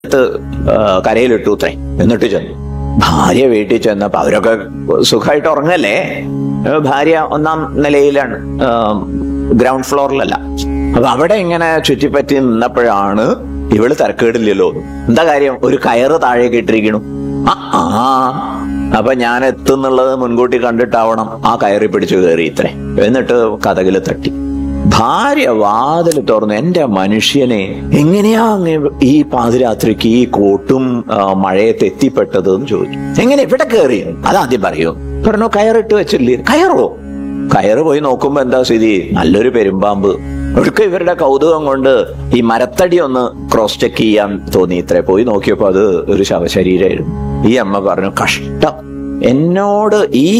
എടുത്ത് ആ, കരയിലിട്ടു അത്രേ എന്നിട്ട് ചെന്നു ഭാര്യ വീട്ടിൽ ചെന്നപ്പോ അവരൊക്കെ സുഖമായിട്ട് ഉറങ്ങല്ലേ ഏ, ഭാര്യ ഒന്നാം നിലയിലാണ് ഗ്രൗണ്ട് ഫ്ലോറിലല്ല അപ്പൊ അവിടെ ഇങ്ങനെ ചുറ്റിപ്പറ്റി നിന്നപ്പോഴാണ് ഇവള് തിരക്കേടില്ലല്ലോ എന്താ കാര്യം ഒരു കയറ് താഴേക്ക് ഇട്ടിരിക്കണു ആ ആ അപ്പൊ ഞാൻ എത്തുന്നുള്ളത് മുൻകൂട്ടി കണ്ടിട്ടാവണം ആ കയറി പിടിച്ചു കയറി ഇത്രേ എന്നിട്ട് കഥകില് തട്ടി ഭാര്യ വാതിൽ തുറന്നു എന്റെ മനുഷ്യനെ എങ്ങനെയാ അങ്ങ് ഈ പാതിരാത്രിക്ക് ഈ കോട്ടും ആ, മഴയത്ത് എത്തിപ്പെട്ടത് എന്ന് ചോദിച്ചു എങ്ങനെ ഇവിടെ കയറി അതാദ്യം പറയൂ പറഞ്ഞു കയറിട്ട് വെച്ചില്ലേ കയറോ കയറ് പോയി നോക്കുമ്പോ എന്താ സ്ഥിതി നല്ലൊരു പെരുമ്പാമ്പ് ഒടുക്ക ഇവരുടെ കൗതുകം കൊണ്ട് ഈ മരത്തടി ഒന്ന് ക്രോസ് ചെക്ക് ചെയ്യാൻ തോന്നി ഇത്രേ പോയി നോക്കിയപ്പോ അത് ഒരു ശവശരീരമായിരുന്നു ഈ അമ്മ പറഞ്ഞു കഷ്ടം എന്നോട് ഈ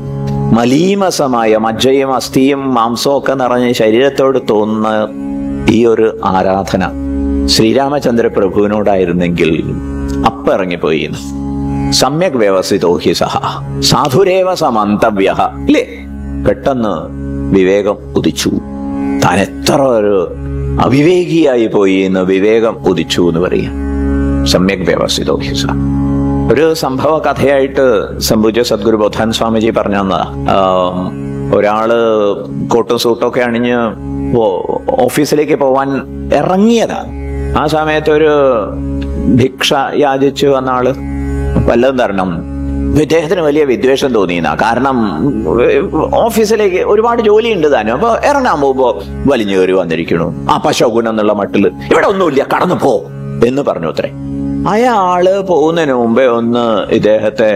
മലീമസമായ മജ്ജയും അസ്ഥിയും മാംസവും ഒക്കെ നിറഞ്ഞ ശരീരത്തോട് തോന്നുന്ന ഈ ഒരു ആരാധന ശ്രീരാമചന്ദ്ര പ്രഭുവിനോടായിരുന്നെങ്കിൽ അപ്പ ഇറങ്ങിപ്പോയി എന്ന്. സമ്യക് വ്യവസ്ഥിതോ ഹി സഹ സാധുരേവ സമന്തവ്യ ഇല്ലേ പെട്ടെന്ന് വിവേകം ഉദിച്ചു താൻ എത്ര ഒരു അവിവേകിയായി പോയി എന്ന് വിവേകം ഉദിച്ചു എന്ന് പറയാം സമ്യക് വ്യവസ്ഥിതോ ഹി സഹ ഒരു സംഭവ കഥയായിട്ട് സംഭവിച്ച സദ്ഗുരു ബോധാൻ സ്വാമിജി പറഞ്ഞു തന്നതാ ആം, ഒരാള് കോട്ടും സൂട്ടും ഒക്കെ അണിഞ്ഞ് ഓ- ഓഫീസിലേക്ക് പോവാൻ ഇറങ്ങിയതാ ആ സമയത്ത് ഒരു ഭിക്ഷ യാചിച്ചു വന്ന ആള് വല്ലതും തരണം ഇദ്ദേഹത്തിന് വലിയ വിദ്വേഷം തോന്നിയെന്ന കാരണം ഓഫീസിലേക്ക് ഒരുപാട് ജോലിയുണ്ട് താനും അപ്പൊ ഇറങ്ങാൻ പോകുമ്പോ വലിഞ്ഞു കയറി വന്നിരിക്കണു ആ പശകുനം എന്നുള്ള മട്ടില് ഇവിടെ ഒന്നുമില്ല കടന്നു പോ എന്ന് പറഞ്ഞു അത്രേ അയാള് പോകുന്നതിന് മുമ്പേ ഒന്ന് ഇദ്ദേഹത്തെ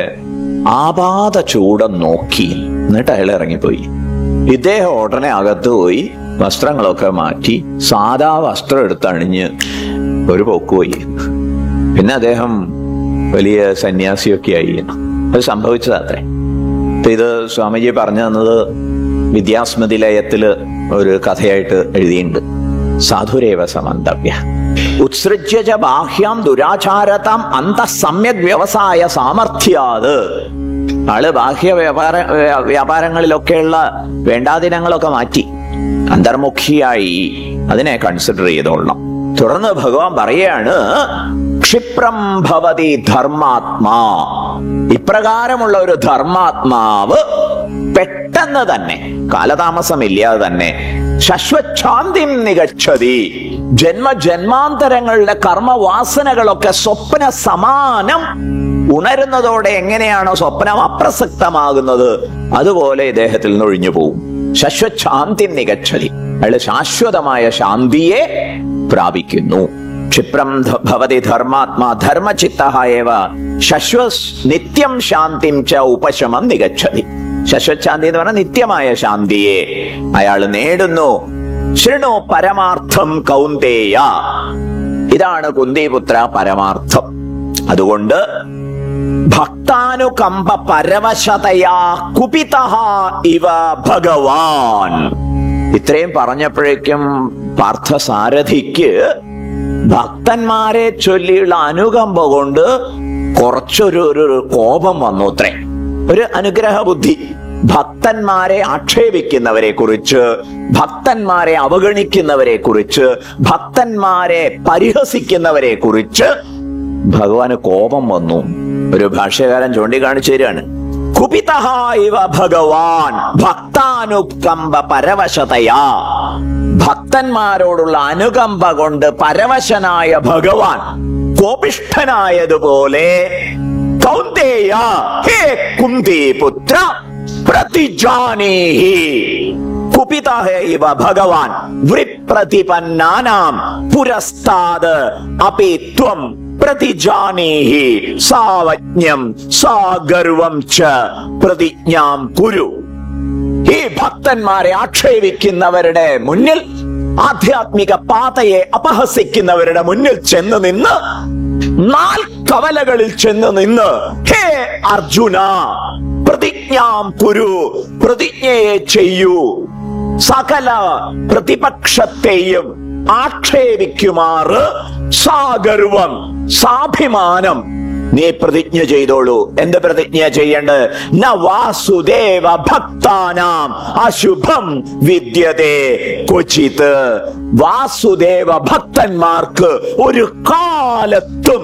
ആപാത ചൂടം നോക്കി എന്നിട്ട് അയാൾ ഇറങ്ങിപ്പോയി ഇദ്ദേഹം ഉടനെ അകത്ത് പോയി വസ്ത്രങ്ങളൊക്കെ മാറ്റി സാധാ വസ്ത്രം എടുത്തണിഞ്ഞ് ഒരു പോക്ക് പോയി പിന്നെ അദ്ദേഹം വലിയ സന്യാസിയൊക്കെ ആയി അത് സംഭവിച്ചതത്രേ അപ്പൊ ഇത് സ്വാമിജി പറഞ്ഞു തന്നത് വിദ്യാസ്മൃതി ലയത്തില് ഒരു കഥയായിട്ട് എഴുതിയിട്ടുണ്ട് സാധുരേവ സമന്തവ്യ ഉത്സൃജ്യ ച ബാഹ്യാം ദുരാചാരതാം അന്തസമ്യക് വ്യവസായ സാമർഥ്യാത് ആള് ബാഹ്യ വ്യാപാര വ്യാ- വ്യാപാരങ്ങളിലൊക്കെയുള്ള വേണ്ടാദിനങ്ങളൊക്കെ മാറ്റി അന്തർമുഖിയായി അതിനെ കൺസിഡർ ചെയ്തോളണം തുടർന്ന് ഭഗവാൻ പറയാണ് ക്ഷിപ്രം ഭവതി ധർമാത്മാ ഇപ്രകാരമുള്ള ഒരു ധർമാത്മാവ് പെട്ടെന്ന് തന്നെ കാലതാമസമില്ലാതെ തന്നെ ശശ്വച്ഛാന്തിം നികച്ചതി ജന്മ ജന്മാന്തരങ്ങളുടെ കർമ്മവാസനകളൊക്കെ സ്വപ്ന സമാനം ഉണരുന്നതോടെ എങ്ങനെയാണോ സ്വപ്നം അപ്രസക്തമാകുന്നത് അതുപോലെ ഇദ്ദേഹത്തിൽ നിന്ന് ഒഴിഞ്ഞു പോകും ശശ്വച്ഛാന്തി നികച്ചതി അയാള് ശാശ്വതമായ ശാന്തിയെ പ്രാപിക്കുന്നു ക്ഷിപ്രം ധ- ഭവതി ധർമാത്മാ ധർമ്മചിത്ത ഏവ ശശ്വ നിത്യം ശാന്തിം ച ഉപശമം നികച്ചതി ശശ്വശാന്തി എന്ന് പറഞ്ഞാൽ നിത്യമായ ശാന്തിയെ അയാൾ നേടുന്നു ശൃണു പരമാർത്ഥം കൗന്ദേയ ഇതാണ് കുന്തിപുത്ര പരമാർത്ഥം അതുകൊണ്ട് ഭക്താനുകമ്പ പരവശതയാ കുപിത ഇവ ഭഗവാൻ ഇത്രയും പറഞ്ഞപ്പോഴേക്കും പാർത്ഥസാരഥിക്ക് ഭക്തന്മാരെ ചൊല്ലിയുള്ള അനുകമ്പ കൊണ്ട് കുറച്ചൊരു ഒരു ഒരു കോപം വന്നു അത്രേ ഒരു അനുഗ്രഹ ബുദ്ധി ഭക്തന്മാരെ ആക്ഷേപിക്കുന്നവരെ കുറിച്ച് ഭക്തന്മാരെ അവഗണിക്കുന്നവരെ കുറിച്ച് ഭക്തന്മാരെ പരിഹസിക്കുന്നവരെ കുറിച്ച് ഭഗവാന് കോപം വന്നു ഒരു ഭാഷ്യകാരൻ ചൂണ്ടിക്കാണിച്ചു തരികയാണ് കുപിതഃ ഇവ ഭഗവാൻ ഭക്താനുകമ്പ പരവശതയാ ഭക്തന്മാരോടുള്ള അനുകമ്പ കൊണ്ട് പരവശനായ ഭഗവാൻ കോപിഷ്ഠനായതുപോലെ കൗന്ദേയ ഹേ കുന്തി പുത്ര പ്രതിജാനീഹി കുപിത ഇവ ഭഗവാൻ വൃപ്രതിപന്നാനാം പുരസ്താത് അപി ത്വം പ്രതിജാനീഹി സാവജ്ഞം സാഗർവം ച പ്രതിജ്ഞാം കുരു ഈ ഭക്തന്മാരെ ആക്ഷേപിക്കുന്നവരുടെ മുന്നിൽ ആധ്യാത്മിക പാതയെ അപഹസിക്കുന്നവരുടെ മുന്നിൽ ചെന്ന് നിന്ന് നാൽ കവലകളിൽ ചെന്ന് നിന്ന് ഹേ അർജുന പ്രതിജ്ഞാം കുരു പ്രതിജ്ഞയെ ചെയ്യൂ സകല പ്രതിപക്ഷത്തെയും ആക്ഷേപിക്കുമാറ് സാഗർവം സാഭിമാനം നീ പ്രതിജ്ഞ ചെയ്തോളൂ എന്ത് പ്രതിജ്ഞ ചെയ്യേണ്ടത് ന വാസുദേവ ഭക്താനാം അശുഭം വിദ്യതേ ക്വചിത് വാസുദേവ ഭക്തന്മാർക്ക് ഒരു കാലത്തും